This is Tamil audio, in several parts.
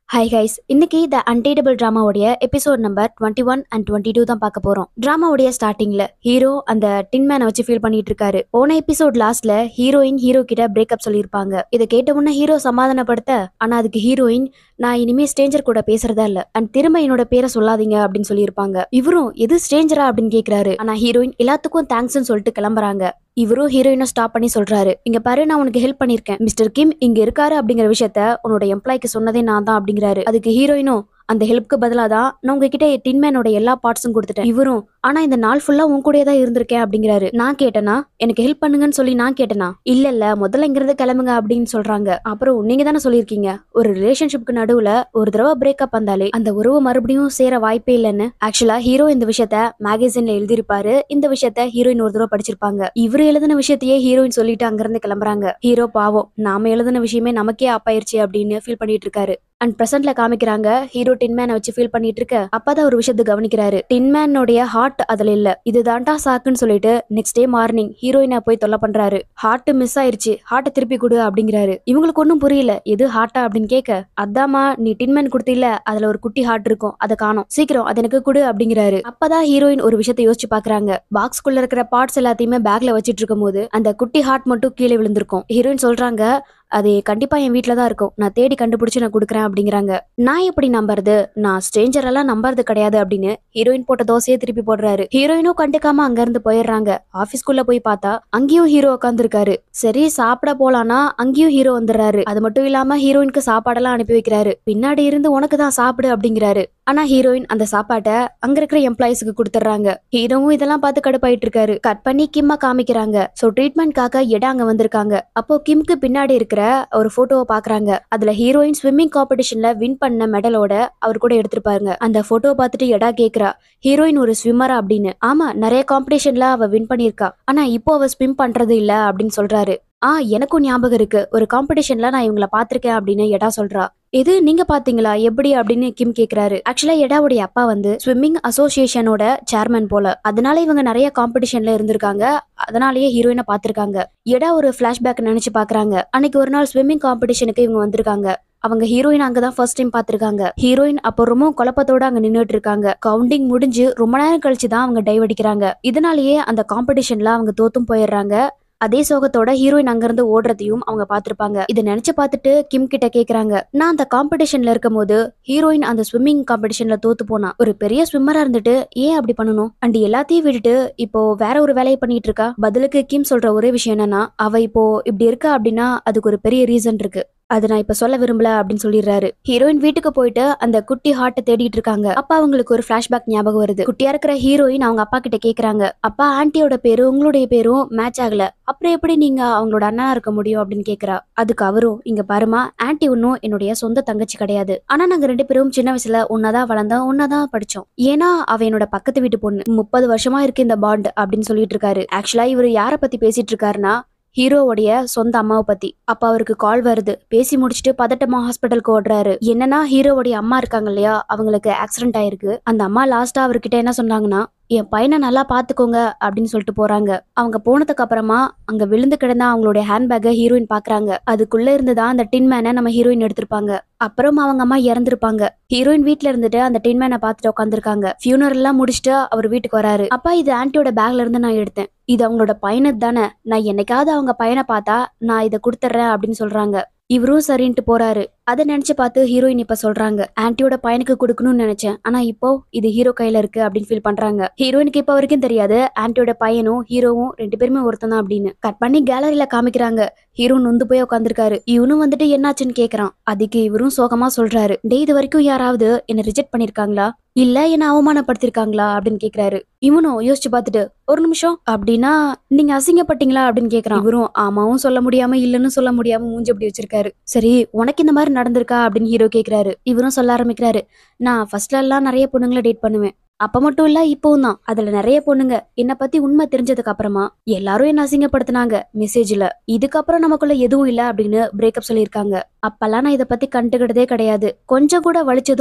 ஹாய் கைஸ் இன்னைக்கு த அன்டேட்டபிள் டிராமாவுடைய episode number twenty one and twenty two தான் பார்க்க போறோம் டிராமாவுடைய ஸ்டார்டிங்ல ஹீரோ அந்த டின் மேனை வச்சு ஃபீல் பண்ணிட்டு இருக்காரு போன எபிசோட் லாஸ்ட்ல ஹீரோயின் ஹீரோ கிட்ட பிரேக்கப் சொல்லியிருப்பாங்க இதை கேட்ட உடனே ஹீரோ சமாதானப்படுத்த ஆனா அதுக்கு ஹீரோயின் நான் இனிமே ஸ்ட்ரேஞ்சர் கூட பேசுறதா இல்ல அண்ட் திரும்ப என்னோட பேரை சொல்லாதீங்க அப்படின்னு சொல்லியிருப்பாங்க இவரும் எது ஸ்ட்ரேஞ்சரா அப்படின்னு கேக்குறாரு ஆனா ஹீரோயின் எல்லாத்துக்கும் தேங்க்ஸ்னு சொல்லிட்டு கிளம்புறாங்க இவரும் ஹீரோயினை ஸ்டாப் பண்ணி சொல்றாரு இங்க பாரு நான் உனக்கு ஹெல்ப் பண்ணிருக்கேன் மிஸ்டர் கிம் இங்க இருக்காரு அப்படிங்கிற விஷயத்த உன்னோட எம்ப்ளாய்க்கு சொன்னதே நான் தான் அப்படிங்கிறாரு அதுக்கு ஹீரோயினும் அந்த ஹெல்ப்க்கு பதிலாக தான் நான் உங்ககிட்ட டின்மேனோட எல்லா பார்ட்ஸும் கொடுத்துட்டேன் இவரும் ஆனா இந்த நாள் ஃபுல்லா உன் கூடயே தான் இருந்திருக்கேன் அப்படிங்கிறாரு நான் கேட்டனா எனக்கு ஹெல்ப் பண்ணுங்கன்னு சொல்லி நான் கேட்டனா இல்ல இல்ல முதல்ல இங்கிருந்து கிளம்புங்க அப்படின்னு சொல்றாங்க அப்புறம் நீங்க தானே சொல்லியிருக்கீங்க ஒரு ரிலேஷன்ஷிப்க்கு நடுவுல ஒரு தடவை பிரேக்கப் வந்தாலே அந்த உறவு மறுபடியும் சேர வாய்ப்பே இல்லைன்னு ஆக்சுவலா ஹீரோ இந்த விஷயத்த மேகசின்ல எழுதியிருப்பாரு இந்த விஷயத்த ஹீரோயின் ஒரு தடவை படிச்சிருப்பாங்க இவர் எழுதின விஷயத்தையே ஹீரோயின் சொல்லிட்டு அங்கிருந்து கிளம்புறாங்க ஹீரோ பாவம் நாம எழுதின விஷயமே நமக்கே ஆப்பாயிருச்சு அப்படின்னு ஃபீல் பண்ணிட்டு இருக்காரு அண்ட் பிரசன்ட்ல காமிக்கிறாங்க ஹீரோ டின்மேனை வச்சு ஃபீல் பண்ணிட்டு இருக்க அப்பதான் ஒரு விஷயத்தை கவனிக்கிறாரு டின்மேனோடைய ஹார்ட் அதுல இல்ல இது தாண்டா சாக்குன்னு சொல்லிட்டு நெக்ஸ்ட் டே மார்னிங் ஹீரோயினை போய் தொல்லை பண்றாரு ஹார்ட் மிஸ் ஆயிருச்சு ஹார்ட்டை திருப்பி கொடு அப்படிங்கிறாரு இவங்களுக்கு ஒன்றும் புரியல எது ஹார்ட்டா அப்படின்னு கேட்க அதாம்மா நீ டின்மேன் கொடுத்தில அதுல ஒரு குட்டி ஹார்ட் இருக்கும் அதை காணும் சீக்கிரம் அது எனக்கு கொடு அப்படிங்கிறாரு அப்பதான் ஹீரோயின் ஒரு விஷயத்தை யோசிச்சு பாக்குறாங்க பாக்ஸ்குள்ள இருக்கிற பார்ட்ஸ் எல்லாத்தையுமே பேக்ல வச்சிட்டு இருக்கும் போது அந்த குட்டி ஹார்ட் மட்டும் கீழே விழுந்திருக்கும் ஹீரோயின் சொல்றாங்க அது கண்டிப்பா என் வீட்ல தான் இருக்கும் நான் தேடி கண்டுபிடிச்சு நான் கொடுக்குறேன் அப்படிங்கிறாங்க நான் எப்படி நம்புறது நான் ஸ்ட்ரேஞ்சர் எல்லாம் நம்புறது கிடையாது அப்படின்னு ஹீரோயின் போட்ட தோசையை திருப்பி போடுறாரு ஹீரோயினும் கண்டுக்காம அங்க இருந்து போயிடுறாங்க ஆபீஸ்க்குள்ள போய் பார்த்தா அங்கேயும் ஹீரோ உட்காந்துருக்காரு சரி சாப்பிட போலானா அங்கேயும் ஹீரோ வந்துடுறாரு அது மட்டும் இல்லாம ஹீரோயினுக்கு சாப்பாடெல்லாம் அனுப்பி வைக்கிறாரு பின்னாடி இருந்து உனக்கு தான் சாப்பிடு அப்படிங்கிறாரு ஆனா ஹீரோயின் அந்த சாப்பாட்டை அங்க இருக்கிற எம்ப்ளாயிஸ்க்கு கொடுத்துட்றாங்க ஹீரோவும் இதெல்லாம் பார்த்து கடுப்பாயிட்டு இருக்காரு கட் பண்ணி கிம்மா காமிக்கிறாங்க சோ ட்ரீட்மெண்ட்காக இடம் அங்க வந்திருக்காங்க அப்போ கிம்க்கு பின்னாடி இருக்கிற ஒரு போட்டோவை பாக்குறாங்க அதுல ஹீரோயின் ஸ்விம்மிங் காம்படிஷன்ல வின் பண்ண மெடலோட அவர் கூட எடுத்திருப்பாருங்க அந்த போட்டோவை பார்த்துட்டு எடா கேக்குறா ஹீரோயின் ஒரு ஸ்விம்மரா அப்படின்னு ஆமா நிறைய காம்படிஷன்ல அவ வின் பண்ணிருக்கா ஆனா இப்போ அவ ஸ்விம் பண்றது இல்ல அப்படின்னு சொல்றாரு ஆ எனக்கும் ஞாபகம் இருக்கு ஒரு காம்படிஷன்ல நான் இவங்கள பாத்திருக்கேன் அப்படின்னு எடா சொல்றா இது நீங்க பாத்தீங்களா எப்படி அப்படின்னு கிம் கேக்குறாரு ஆக்சுவலா எடாவுடைய அப்பா வந்து ஸ்விம்மிங் அசோசியேஷனோட சேர்மன் போல அதனால இவங்க நிறைய காம்படிஷன்ல இருந்திருக்காங்க அதனாலயே ஹீரோயினை பாத்திருக்காங்க எடா ஒரு பிளாஷ்பேக் நினைச்சு பாக்குறாங்க அன்னைக்கு ஒரு நாள் ஸ்விம்மிங் காம்படிஷனுக்கு இவங்க வந்திருக்காங்க அவங்க ஹீரோயின் அங்கதான் ஃபர்ஸ்ட் டைம் பாத்திருக்காங்க ஹீரோயின் அப்போ ரொம்ப குழப்பத்தோட அங்க நின்னுட்டு இருக்காங்க கவுண்டிங் முடிஞ்சு ரொம்ப நேரம் கழிச்சு தான் அவங்க டைவ் அடிக்கிறாங்க இதனாலேயே அந்த காம்படிஷன்ல அவங்க தோத்தும் போயிடுறாங்க அதே சோகத்தோட ஹீரோயின் அங்கிருந்து ஓடுறதையும் அவங்க பார்த்திருப்பாங்க இதை நினைச்சு பார்த்துட்டு கிம் கிட்ட கேக்குறாங்க நான் அந்த காம்படிஷன்ல இருக்கும் போது ஹீரோயின் அந்த ஸ்விம்மிங் காம்படிஷன்ல தோத்து போனா ஒரு பெரிய ஸ்விம்மரா இருந்துட்டு ஏன் அப்படி பண்ணணும் அண்ட் எல்லாத்தையும் விட்டுட்டு இப்போ வேற ஒரு வேலையை பண்ணிட்டு இருக்கா பதிலுக்கு கிம் சொல்ற ஒரே விஷயம் என்னன்னா அவ இப்போ இப்படி இருக்கா அப்படின்னா அதுக்கு ஒரு பெரிய ரீசன் இருக்கு அது நான் இப்ப சொல்ல விரும்பல அப்படின்னு சொல்லிடுறாரு ஹீரோயின் வீட்டுக்கு போயிட்டு அந்த குட்டி ஹார்ட்டை தேடிட்டு இருக்காங்க அப்பா அவங்களுக்கு ஒரு பிளாஷ்பேக் ஞாபகம் வருது குட்டியா இருக்கிற ஹீரோயின் அவங்க அப்பா கிட்ட கேக்குறாங்க அப்பா ஆன்ட்டியோட பேரும் உங்களுடைய பேரும் மேட்ச் ஆகல அப்புறம் எப்படி நீங்க அவங்களோட அண்ணனா இருக்க முடியும் அப்படின்னு கேக்குறா அதுக்கு அவரும் இங்க பாருமா ஆன்ட்டி ஒன்னும் என்னுடைய சொந்த தங்கச்சி கிடையாது ஆனா நாங்க ரெண்டு பேரும் சின்ன வயசுல ஒன்னாதான் வளர்ந்தோம் ஒன்னாதான் படிச்சோம் ஏன்னா அவ என்னோட பக்கத்து வீட்டு பொண்ணு முப்பது வருஷமா இருக்கு இந்த பாண்ட் அப்படின்னு சொல்லிட்டு இருக்காரு ஆக்சுவலா இவர் யார பத்தி பேசிட்டு இருக்காருன்னா ஹீரோவுடைய சொந்த அம்மாவை பத்தி அப்ப அவருக்கு கால் வருது பேசி முடிச்சுட்டு பதட்டமா ஹாஸ்பிட்டலுக்கு ஓடுறாரு என்னன்னா ஹீரோவுடைய அம்மா இருக்காங்க இல்லையா அவங்களுக்கு ஆக்சிடென்ட் ஆயிருக்கு அந்த அம்மா லாஸ்டா அவர்கிட்ட என்ன சொன்னாங்கன்னா என் பையனை நல்லா பாத்துக்கோங்க அப்படின்னு சொல்லிட்டு போறாங்க அவங்க போனதுக்கு அப்புறமா அங்க விழுந்து கிடந்த அவங்களுடைய ஹேண்ட்பேக்கை ஹீரோயின் பாக்குறாங்க அதுக்குள்ள இருந்துதான் அந்த டின்மேனை நம்ம ஹீரோயின் எடுத்திருப்பாங்க அப்புறம் அவங்க அம்மா இறந்திருப்பாங்க ஹீரோயின் வீட்ல இருந்துட்டு அந்த டின்மேனை பார்த்துட்டு உட்காந்துருக்காங்க ஃபியூனர் எல்லாம் முடிச்சுட்டு அவர் வீட்டுக்கு வராரு அப்பா இது ஆன்ட்டியோட பேக்ல இருந்து நான் எடுத்தேன் இது அவங்களோட பையனுக்கு தானே நான் என்னைக்காவது அவங்க பையனை பார்த்தா நான் இதை கொடுத்துட்றேன் அப்படின்னு சொல்றாங்க இவரும் சரின்ட்டு போறாரு அதை நினைச்சு பார்த்து ஹீரோயின் இப்ப சொல்றாங்க ஆன்ட்டியோட பையனுக்கு கொடுக்கணும்னு நினைச்சேன் ஆனா இப்போ இது ஹீரோ கையில இருக்கு அப்படின்னு ஃபீல் பண்றாங்க ஹீரோயினுக்கு இப்ப வரைக்கும் தெரியாது ஆன்ட்டியோட பையனும் ஹீரோவும் ரெண்டு பேருமே ஒருத்தன் தான் அப்படின்னு கட் பண்ணி கேலரியில காமிக்கிறாங்க ஹீரோ நொந்து போய் உட்காந்துருக்காரு இவனும் வந்துட்டு என்னாச்சுன்னு கேக்குறான் அதுக்கு இவரும் சோகமா சொல்றாரு டே இது வரைக்கும் யாராவது என்ன ரிஜெக்ட் பண்ணிருக்காங்களா இல்ல என்ன அவமானப்படுத்திருக்காங்களா அப்படின்னு கேக்குறாரு இவனும் யோசிச்சு பார்த்துட்டு ஒரு நிமிஷம் அப்படின்னா நீங்க அசிங்கப்பட்டீங்களா அப்படின்னு கேக்குறான் இவரும் ஆமாவும் சொல்ல முடியாம இல்லன்னு சொல்ல முடியாம மூஞ்சி அப்படி வச்சிருக்காரு சரி உனக்கு இந்த மாதிரி நடந்திருக்கா அப்படின்னு ஹீரோ கேக்குறாரு இவரும் சொல்ல ஆரம்பிக்கிறாரு நான் ஃபர்ஸ்ட்ல எல்லாம் நிறைய பொண்ணுங்களை டேட் பண்ணுவேன் அப்ப மட்டும் இல்ல இப்பவும் தான் அதுல நிறைய பொண்ணுங்க என்ன பத்தி உண்மை தெரிஞ்சதுக்கு அப்புறமா எல்லாரும் என்ன அசிங்கப்படுத்தினாங்க மெசேஜ்ல இதுக்கப்புறம் நமக்குள்ள எதுவும் இல்ல அப்படின்னு பிரேக்கப் சொல்லியிருக்காங்க அப்பெல்லாம் நான் இதை பத்தி கண்டுக்கிட்டதே கிடையாது கொஞ்சம் கூட வலிச்சதும் இல்ல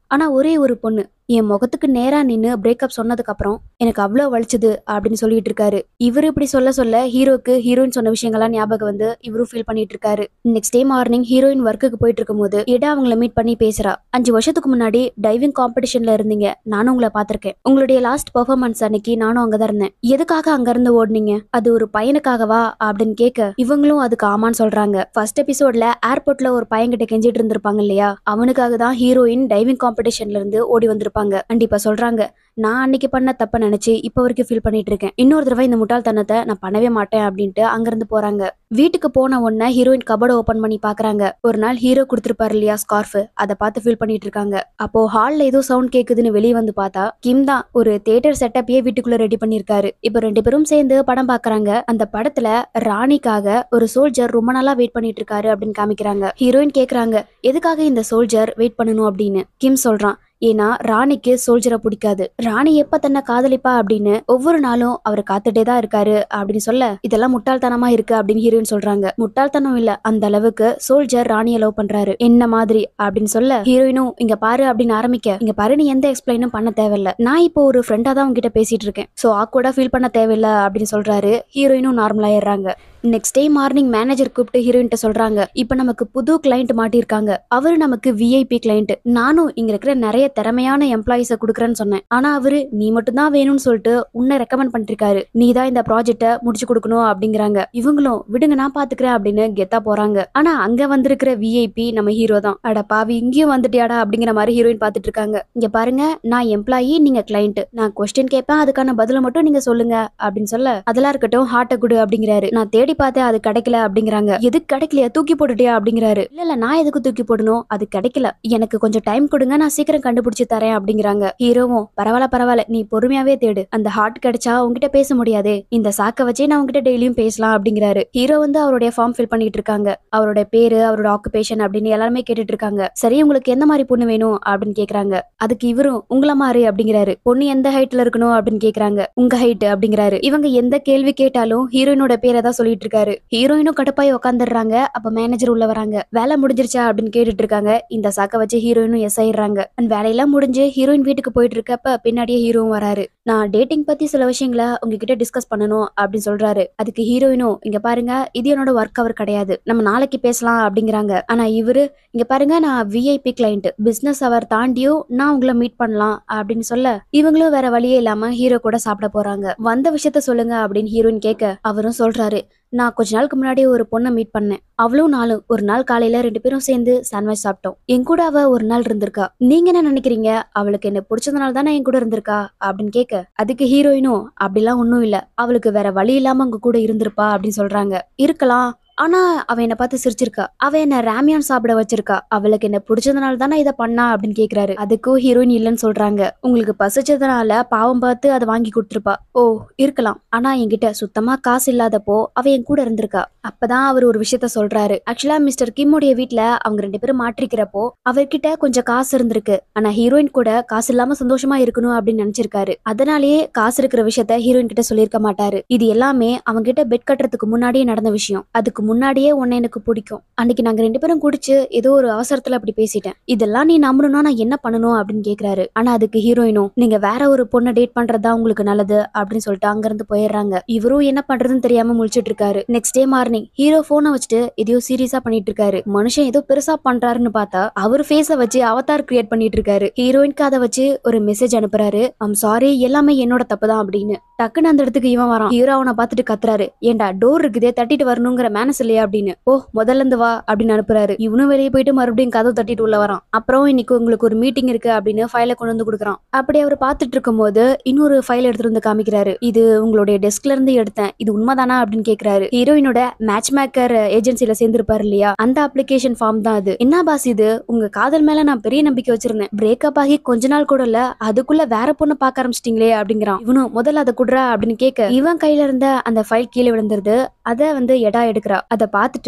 ஆனா ஒரே ஒரு பொண்ணு என் முகத்துக்கு நேரா நின்னு பிரேக்கப் சொன்னதுக்கு அப்புறம் எனக்கு அவ்வளோ வலிச்சுது அப்படின்னு சொல்லிட்டு இருக்காரு இவர் இப்படி சொல்ல சொல்ல ஹீரோக்கு ஹீரோயின் சொன்ன விஷயங்கள்லாம் ஞாபகம் வந்து இவரும் ஃபீல் பண்ணிட்டு இருக்காரு நெக்ஸ்ட் டே மார்னிங் ஹீரோயின் ஒர்க்குக்கு போயிட்டு இருக்கும்போது எடா அவங்கள மீட் பண்ணி பேசுறா அஞ்சு வருஷத்துக்கு முன்னாடி டைவிங் காம்படிஷன்ல இருந்தீங்க நானும் உங்களை பார்த்திருக்கேன் உங்களுடைய லாஸ்ட் பெர்ஃபார்மன்ஸ் அன்னைக்கு நானும் அங்கதான் இருந்தேன் எதுக்காக அங்க இருந்து ஓடுனீங்க அது ஒரு பையனுக்காகவா அப்படின்னு கேட்க இவங்களும் அதுக்கு ஆமான்னு சொல்றாங்க ஃபர்ஸ்ட் எபிசோட்ல ஏர்போர்ட்ல ஒரு பையன்கிட்ட கெஞ்சிட்டு இருந்திருப்பாங்க இல்லையா அவனுக்காக தான் ஹீரோயின் டைவிங் காம்படிஷன்ல இருந்து ஓடி வந்திருப்பாங்க அண்ட் இப்ப சொல்றாங்க நான் அன்னைக்கு பண்ண தப்ப நினைச்சு இப்ப வரைக்கும் ஃபீல் பண்ணிட்டு இருக்கேன் இன்னொரு தடவை இந்த முட்டாள்தனத்தை நான் பண்ணவே மாட்டேன் அப்படின்ட்டு அங்கிருந்து போறாங்க வீட்டுக்கு போன உடனே ஹீரோயின் கபட ஓபன் பண்ணி பாக்குறாங்க ஒரு நாள் ஹீரோ கொடுத்திருப்பாரு இல்லையா ஸ்கார்ஃப் அதை பார்த்து ஃபீல் பண்ணிட்டு இருக்காங்க அப்போ ஹால்ல ஏதோ சவுண்ட் கேக்குதுன்னு வெளியே வந்து பார்த்தா கிம் தான் ஒரு தியேட்டர் செட்டப்பையே வீட்டுக்குள்ள ரெடி பண்ணிருக்காரு இப்போ ரெண்டு பேரும் சேர்ந்து படம் பாக்குறாங்க அந்த படத்துல ராணிக்காக ஒரு சோல்ஜர் ரொம்ப நாளா வெயிட் பண்ணிட்டு இருக்காரு அப்படின்னு காமிக்கிறாங்க ஹீரோயின் கேக்குறாங்க எதுக்காக இந்த சோல்ஜர் வெயிட் பண்ணணும் அப்படின்னு கிம் சொல்றான் ஏன்னா ராணிக்கு சோல்ஜரை பிடிக்காது ராணி எப்ப தன்னை காதலிப்பா அப்படின்னு ஒவ்வொரு நாளும் அவர் காத்துட்டே தான் இருக்காரு அப்படின்னு சொல்ல இதெல்லாம் முட்டாள்தனமா இருக்கு அப்படின்னு ஹீரோயின் சொல்றாங்க முட்டாள்தனம் இல்ல அந்த அளவுக்கு சோல்ஜர் ராணியை லவ் பண்றாரு என்ன மாதிரி அப்படின்னு சொல்ல ஹீரோயினும் இங்க பாரு அப்படின்னு ஆரம்பிக்க இங்க பாரு நீ எந்த எக்ஸ்பிளைனும் பண்ண தேவையில்ல நான் இப்போ ஒரு ஃப்ரெண்டா தான் உங்ககிட்ட பேசிட்டு இருக்கேன் சோ ஆக்வர்டா ஃபீல் பண்ண தேவையில்ல அப்படின்னு சொல்றாரு ஹீரோயினும் நார்மலா ஏறாங்க நெக்ஸ்ட் டே மார்னிங் மேனேஜர் கூப்பிட்டு ஹீரோயின்ட்ட சொல்றாங்க இப்போ நமக்கு புது கிளைண்ட் மாட்டியிருக்காங்க அவரு நமக்கு விஐபி கிளைண்ட் நானும் இங்க இருக்கிற நிறைய திறமையான எம்ப்ளாயிஸ குடுக்கறேன்னு சொன்னேன் ஆனா அவரு நீ மட்டும் தான் வேணும்னு சொல்லிட்டு உன்னை ரெக்கமெண்ட் பண்ணிருக்காரு நீ தான் இந்த ப்ராஜெக்ட முடிச்சு கொடுக்கணும் அப்படிங்கிறாங்க இவங்களும் விடுங்க நான் பாத்துக்கிறேன் அப்படின்னு கெத்தா போறாங்க ஆனா அங்க வந்திருக்கிற விஐபி நம்ம ஹீரோ தான் அட பாவி இங்கேயும் வந்துட்டியாடா அப்படிங்கிற மாதிரி ஹீரோயின் பாத்துட்டு இருக்காங்க இங்க பாருங்க நான் எம்ப்ளாயி நீங்க கிளைண்ட் நான் கொஸ்டின் கேட்பேன் அதுக்கான பதில மட்டும் நீங்க சொல்லுங்க அப்படின்னு சொல்ல அதெல்லாம் இருக்கட்டும் ஹார்ட்டை குடு அப்படிங்கிறாரு நான் தேடி பார்த்தேன் அது கிடைக்கல அப்படிங்கிறாங்க எது கிடைக்கலையா தூக்கி போட்டுட்டியா அப்படிங்கிறாரு இல்ல இல்ல நான் எதுக்கு தூக்கி போடணும் அது கிடைக்கல எனக்கு கொஞ்சம் டைம் கொடுங்க நான் சீக்கிரம் கண்டுபிடிச்சு தரேன் அப்படிங்கிறாங்க ஹீரோவும் பரவாயில்ல பரவாயில்ல நீ பொறுமையாவே தேடு அந்த ஹார்ட் கிடைச்சா உங்ககிட்ட பேச முடியாதே இந்த சாக்க வச்சே நான் உங்ககிட்ட டெய்லியும் பேசலாம் அப்படிங்கிறாரு ஹீரோ வந்து அவருடைய ஃபார்ம் ஃபில் பண்ணிட்டு இருக்காங்க அவரோட பேரு அவரோட ஆக்குபேஷன் அப்படின்னு எல்லாருமே கேட்டுட்டு இருக்காங்க சரி உங்களுக்கு எந்த மாதிரி பொண்ணு வேணும் அப்படின்னு கேக்குறாங்க அதுக்கு இவரும் உங்கள மாதிரி அப்படிங்கிறாரு பொண்ணு எந்த ஹைட்ல இருக்கணும் அப்படின்னு கேக்குறாங்க உங்க ஹைட் அப்படிங்கிறாரு இவங்க எந்த கேள்வி கேட்டாலும் ஹீரோயினோட பேரை தான் சொல்லிட்டு இருக்காரு ஹீரோயினும் கடுப்பாய் உட்காந்துடுறாங்க அப்ப மேனேஜர் உள்ள வராங்க வேலை முடிஞ்சிருச்சா அப்படின்னு கேட்டுட்டு இருக்காங்க இந்த சாக்க வச்சு ஹீரோயினும் எஸ் ஆயிடுறாங்க அண்ட் வேலையெல்லாம் முடிஞ்சு ஹீரோயின் வீட்டுக்கு போயிட்டு இருக்கப்ப பின்னாடியே ஹீரோவும் வராரு நான் டேட்டிங் பத்தி சில விஷயங்களை உங்ககிட்ட டிஸ்கஸ் பண்ணணும் அப்படின்னு சொல்றாரு அதுக்கு ஹீரோயினும் இங்க பாருங்க இது என்னோட ஒர்க் அவர் கிடையாது நம்ம நாளைக்கு பேசலாம் அப்படிங்கிறாங்க ஆனா இவரு இங்க பாருங்க நான் விஐபி கிளைண்ட் பிசினஸ் அவர் தாண்டியும் நான் உங்களை மீட் பண்ணலாம் அப்படின்னு சொல்ல இவங்களும் வேற வழியே இல்லாம ஹீரோ கூட சாப்பிட போறாங்க வந்த விஷயத்த சொல்லுங்க அப்படின்னு ஹீரோயின் கேட்க அவரும் சொல்றாரு நான் கொஞ்ச நாளுக்கு முன்னாடி ஒரு பொண்ணை மீட் பண்ணேன் அவளும் நாளும் ஒரு நாள் காலையில ரெண்டு பேரும் சேர்ந்து சாண்ட்விச் சாப்பிட்டோம் என் கூட அவ ஒரு நாள் இருந்திருக்கா நீங்க என்ன நினைக்கிறீங்க அவளுக்கு என்ன பிடிச்சதுனால தானே என் கூட இருந்திருக்கா அப்படின்னு கேட்க அதுக்கு ஹீரோயினும் அப்படிலாம் ஒன்றும் இல்ல அவளுக்கு வேற வழி இல்லாம உங்க கூட இருந்திருப்பா அப்படின்னு சொல்றாங்க இருக்கலாம் ஆனா அவ என்ன பார்த்து சிரிச்சிருக்கா அவ என்ன ராமியான் சாப்பிட வச்சிருக்கா அவளுக்கு என்ன பிடிச்சதுனால தானே இதை பண்ணா அப்படின்னு கேக்குறாரு அதுக்கும் ஹீரோயின் இல்லைன்னு சொல்றாங்க உங்களுக்கு பசிச்சதுனால பாவம் பார்த்து அதை வாங்கி கொடுத்துருப்பா ஓ இருக்கலாம் ஆனா என்கிட்ட சுத்தமா காசு இல்லாதப்போ அவ என் கூட இருந்திருக்கா அப்பதான் அவர் ஒரு விஷயத்த சொல்றாரு ஆக்சுவலா மிஸ்டர் கிம்முடைய வீட்ல அவங்க ரெண்டு பேரும் மாற்றிக்கிறப்போ அவர்கிட்ட கொஞ்சம் காசு இருந்திருக்கு ஆனா ஹீரோயின் கூட காசு இல்லாம சந்தோஷமா இருக்கணும் அப்படின்னு நினைச்சிருக்காரு அதனாலேயே காசு இருக்கிற விஷயத்த ஹீரோயின் கிட்ட சொல்லியிருக்க மாட்டாரு இது எல்லாமே அவங்க கிட்ட பெட் கட்டுறதுக்கு முன்னாடியே நடந்த விஷயம் அதுக்கு முன்னாடியே உன்னை எனக்கு பிடிக்கும் அன்னைக்கு நாங்க ரெண்டு பேரும் குடிச்சு ஏதோ ஒரு அவசரத்துல அப்படி பேசிட்டேன் இதெல்லாம் நீ நம்பணும்னா நான் என்ன பண்ணணும் அப்படின்னு கேக்குறாரு ஆனா அதுக்கு ஹீரோயினும் நீங்க வேற ஒரு பொண்ணை டேட் பண்றதா உங்களுக்கு நல்லது அப்படின்னு சொல்லிட்டு அங்கிருந்து போயிடுறாங்க இவரும் என்ன பண்றதுன்னு தெரியாம முழிச்சிட்டு இருக்காரு நெக்ஸ்ட் டே மார்னிங் ஹீரோ போனை வச்சுட்டு எதையோ சீரியஸா பண்ணிட்டு இருக்காரு மனுஷன் ஏதோ பெருசா பண்றாருன்னு பார்த்தா அவர் ஃபேஸ வச்சு அவதார் கிரியேட் பண்ணிட்டு இருக்காரு ஹீரோயின்க்கு அதை வச்சு ஒரு மெசேஜ் அனுப்புறாரு ஐம் சாரி எல்லாமே என்னோட தப்பு தான் அப்படின்னு டக்குன்னு அந்த இடத்துக்கு இவன் வரான் ஹீரோ அவனை பார்த்துட்டு கத்துறாரு ஏன்டா டோர் இருக்குதே தட்டிட்டு வரணுங்கிற மேனஸ் இல்லையா அப்படின்னு ஓ முதல்ல இருந்து வா அப்படின்னு அனுப்புறாரு இவனும் வெளியே போயிட்டு மறுபடியும் கதவு தட்டிட்டு உள்ள வரான் அப்புறம் இன்னைக்கு உங்களுக்கு ஒரு மீட்டிங் இருக்கு அப்படின்னு ஃபைலை கொண்டு வந்து கொடுக்குறான் அப்படி அவர் பார்த்துட்டு இருக்கும்போது இன்னொரு ஃபைல் எடுத்துட்டு வந்து காமிக்கிறாரு இது உங்களுடைய டெஸ்க்ல இருந்து எடுத்தேன் இது உண்மைதானா அப்படின்னு கேக்குறாரு ஹீரோயினோட மேட்ச் மேக்கர் ஏஜென்சில சேர்ந்திருப்பாரு இல்லையா அந்த அப்ளிகேஷன் ஃபார்ம் தான் அது என்ன பாஸ் இது உங்க காதல் மேல நான் பெரிய நம்பிக்கை வச்சிருந்தேன் பிரேக்கப் ஆகி கொஞ்ச நாள் கூட இல்ல அதுக்குள்ள வேற பொண்ணு பார்க்க ஆரம்பிச்சிட்டீங்களே அப்படிங்கிறான் இவனும் முதல்ல அதை குடுறா அப்படின்னு கேட்க இவன் கையில இருந்த அந்த ஃபைல் கீழே விழுந்துருது அதை வந்து எடா எடுக்கிறா அதை பார்த்துட்டு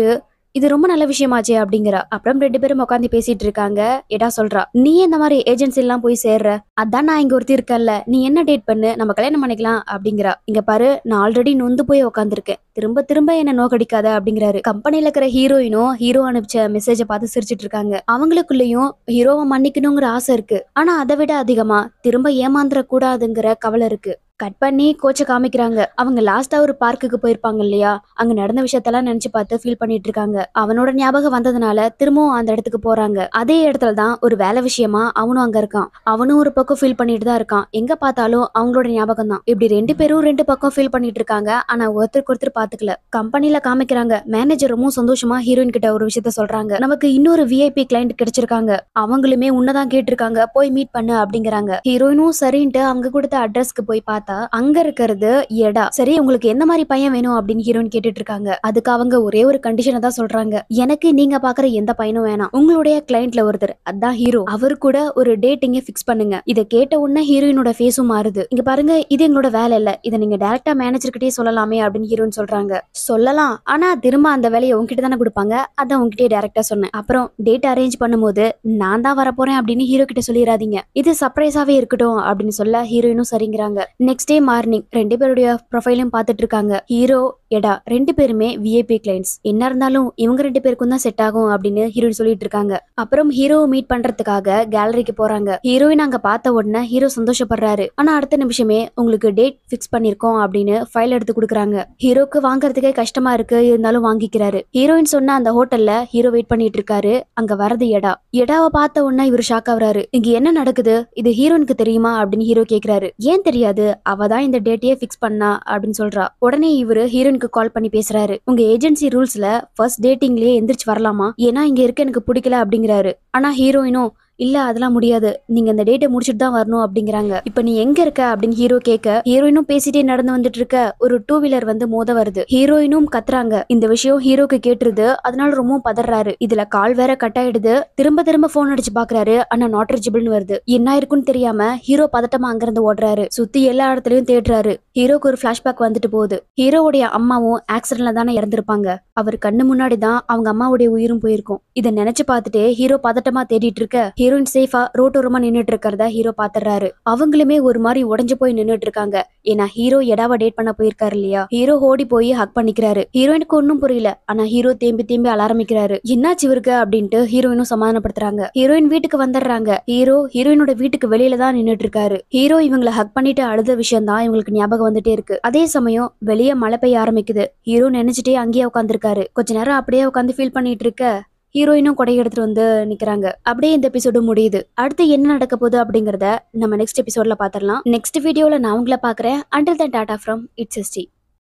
இது ரொம்ப நல்ல விஷயமாச்சே அப்படிங்கிறா அப்புறம் ரெண்டு பேரும் உட்காந்து பேசிட்டு இருக்காங்க எடா சொல்றா நீ இந்த மாதிரி ஏஜென்சி எல்லாம் போய் சேர்ற அதான் நான் இங்க ஒருத்தி இருக்கேன்ல நீ என்ன டேட் பண்ணு நம்ம கல்யாணம் பண்ணிக்கலாம் அப்படிங்கிறா இங்க பாரு நான் ஆல்ரெடி நொந்து போய் உட்காந்துருக்கேன் திரும்ப திரும்ப என்ன நோக்கடிக்காத அப்படிங்கிறாரு கம்பெனில இருக்கிற ஹீரோயினும் ஹீரோ அனுப்பிச்ச மெசேஜை பார்த்து சிரிச்சிட்டு இருக்காங்க அவங்களுக்குள்ளயும் ஹீரோவை மன்னிக்கணுங்கிற ஆசை இருக்கு ஆனா அதை விட அதிகமா திரும்ப ஏமாந்துட கூடாதுங்கிற கவலை இருக்கு கட் பண்ணி கோச்சை காமிக்கிறாங்க அவங்க லாஸ்டா ஒரு பார்க்குக்கு போயிருப்பாங்க இல்லையா அங்க நடந்த விஷயத்தெல்லாம் நினைச்சு பார்த்து ஃபீல் பண்ணிட்டு இருக்காங்க அவனோட ஞாபகம் வந்ததுனால திரும்பவும் அந்த இடத்துக்கு போறாங்க அதே இடத்துல தான் ஒரு வேலை விஷயமா அவனும் அங்க இருக்கான் அவனும் ஒரு பக்கம் ஃபீல் பண்ணிட்டு தான் இருக்கான் எங்க பார்த்தாலும் அவங்களோட ஞாபகம் தான் இப்படி ரெண்டு பேரும் ரெண்டு பக்கம் ஃபீல் பண்ணிட்டு இருக்காங்க ஆனா ஒருத்தருக்கு ஒருத்தர் பாத்துக்கல கம்பெனில காமிக்கிறாங்க மேனேஜர் ரொம்ப சந்தோஷமா ஹீரோயின் கிட்ட ஒரு விஷயத்த சொல்றாங்க நமக்கு இன்னொரு விஐபி கிளைண்ட் கிடைச்சிருக்காங்க அவங்களுமே உன்னதான் கேட்டிருக்காங்க போய் மீட் பண்ணு அப்படிங்கிறாங்க ஹீரோயினும் சரின்ட்டு அவங்க கொடுத்த அட்ரஸ்க்கு போய் பார்த்தா அங்க இருக்கிறது எடா சரி உங்களுக்கு எந்த மாதிரி பையன் வேணும் அப்படின்னு ஹீரோயின் கேட்டுட்டு இருக்காங்க அதுக்கு அவங்க ஒரே ஒரு கண்டிஷனை தான் சொல்றாங்க எனக்கு நீங்க பாக்குற எந்த பையனும் வேணாம் உங்களுடைய கிளைண்ட்ல ஒருத்தர் அதான் ஹீரோ அவர் கூட ஒரு டேட்டிங்க ஃபிக்ஸ் பண்ணுங்க இதை கேட்ட உடனே ஹீரோயினோட ஃபேஸும் மாறுது இங்க பாருங்க இது எங்களோட வேலை இல்ல இதை நீங்க டைரக்டா மேனேஜர் கிட்டே சொல்லலாமே அப்படின்னு ஹீரோயின் சொல்றாங்க சொல்லலாம் ஆனா திரும்ப அந்த வேலையை உங்ககிட்ட தானே கொடுப்பாங்க அதான் உங்ககிட்டயே டைரக்டா சொன்னேன் அப்புறம் டேட் அரேஞ்ச் பண்ணும்போது நான் தான் வரப்போறேன் அப்படின்னு ஹீரோ கிட்ட சொல்லிடாதீங்க இது சர்ப்ரைஸாவே இருக்கட்டும் அப்படின்னு சொல்ல ஹீரோயினும் சரிங்கிறாங்க நெக்ஸ்ட் டே மார்னிங் ரெண்டு பேருடைய ப்ரொஃபைலையும் பார்த்துட்டு இருக்காங்க ஹீரோ எடா ரெண்டு பேருமே விஐபி கிளைண்ட்ஸ் என்ன இருந்தாலும் இவங்க ரெண்டு பேருக்கும் தான் செட் ஆகும் அப்படின்னு ஹீரோயின் சொல்லிட்டு இருக்காங்க அப்புறம் ஹீரோவை மீட் பண்றதுக்காக கேலரிக்கு போறாங்க ஹீரோயின் அங்க பார்த்த உடனே ஹீரோ சந்தோஷப்படுறாரு ஆனா அடுத்த நிமிஷமே உங்களுக்கு டேட் ஃபிக்ஸ் பண்ணிருக்கோம் அப்படின்னு ஃபைல் எடுத்து கொடுக்குறாங்க ஹீரோக்கு வாங்குறதுக்கே கஷ்டமா இருக்கு இருந்தாலும் வாங்கிக்கிறாரு ஹீரோயின் சொன்ன அந்த ஹோட்டல்ல ஹீரோ வெயிட் பண்ணிட்டு இருக்காரு அங்க வரது எடா எடாவை பார்த்த உடனே இவர் ஷாக் ஆகுறாரு இங்க என்ன நடக்குது இது ஹீரோனுக்கு தெரியுமா அப்படின்னு ஹீரோ கேக்குறாரு ஏன் தெரியாது அவ தான் இந்த டேட்டையே ஃபிக்ஸ் பண்ணா அப்படின்னு சொல்றா உடனே இவரு ஹீரோனுக்கு கால் பண்ணி பேசுறாரு உங்க ஏஜென்சி ரூல்ஸ்ல ஃபர்ஸ்ட் டேட்டிங்லயே எந்திரிச்சு வரலாமா ஏன்னா இங்க இருக்க எனக்கு பிடிக்கல அப்படிங்கிறாரு ஆனா ஹீரோயினும் இல்ல அதெல்லாம் முடியாது நீங்க இந்த டேட்டை முடிச்சிட்டு தான் வரணும் அப்படிங்கிறாங்க இப்ப நீ எங்க இருக்க அப்படின்னு ஹீரோ கேட்க ஹீரோயினும் பேசிட்டே நடந்து வந்துட்டு இருக்க ஒரு டூ வீலர் வந்து மோத வருது ஹீரோயினும் கத்துறாங்க இந்த விஷயம் ஹீரோக்கு கேட்டுருது அதனால ரொம்ப பதறாரு இதுல கால் வேற கட் ஆயிடுது திரும்ப திரும்ப போன் அடிச்சு பாக்குறாரு ஆனா நாட் ரீச்சபிள்னு வருது என்ன இருக்குன்னு தெரியாம ஹீரோ பதட்டமா அங்கிருந்து ஓடுறாரு சுத்தி எல்லா இடத்துலயும் தேடுறாரு ஹீரோக்கு ஒரு பிளாஷ்பேக் வந்துட்டு போகுது ஹீரோவுடைய அம்மாவும் ஆக்சிடென்ட்ல தானே இறந்திருப்பாங்க அவர் கண்ணு முன்னாடி தான் அவங்க அம்மாவுடைய உயிரும் போயிருக்கும் இதை நினைச்சு பார்த்துட்டே ஹீரோ பதட்டமா தேடிட்டு இருக்க ஹீரோயின் சேஃபா ரோட்டோரமா நின்னுட்டு இருக்கிறத ஹீரோ பாத்துறாரு அவங்களுமே ஒரு மாதிரி உடைஞ்சு போய் நின்னுட்டு இருக்காங்க ஏன்னா ஹீரோ எடாவ டேட் பண்ண போயிருக்காரு இல்லையா ஹீரோ ஓடி போய் ஹக் பண்ணிக்கிறாரு ஹீரோயினுக்கு ஒன்னும் புரியல ஆனா ஹீரோ தேம்பி தேம்பி அழ ஆரம்பிக்கிறாரு என்னாச்சு இவருக்கு அப்படின்ட்டு ஹீரோயினும் சமாதானப்படுத்துறாங்க ஹீரோயின் வீட்டுக்கு வந்துடுறாங்க ஹீரோ ஹீரோயினோட வீட்டுக்கு வெளியில தான் நின்னுட்டு இருக்காரு ஹீரோ இவங்களை ஹக் பண்ணிட்டு அழுத விஷயம் தான் இவங்களுக்கு ஞாபகம் வந்துட்டே இருக்கு அதே சமயம் வெளியே மழை பெய்ய ஆரம்பிக்குது ஹீரோ நினைச்சிட்டே அங்கேயே உட்காந்துருக்காரு கொஞ்ச நேரம் அப்படியே உட்காந்து ஃபீல் பண்ணிட்டு இருக்க ஹீரோயினும் கொடை எடுத்துட்டு வந்து நிக்கிறாங்க அப்படியே இந்த எபிசோடு முடியுது அடுத்து என்ன நடக்க போகுது அப்படிங்கறத நம்ம நெக்ஸ்ட் எபிசோட்ல பாத்திரலாம் நெக்ஸ்ட் வீடியோல நான் உங்களை பாக்குறேன் until then tata from it's ST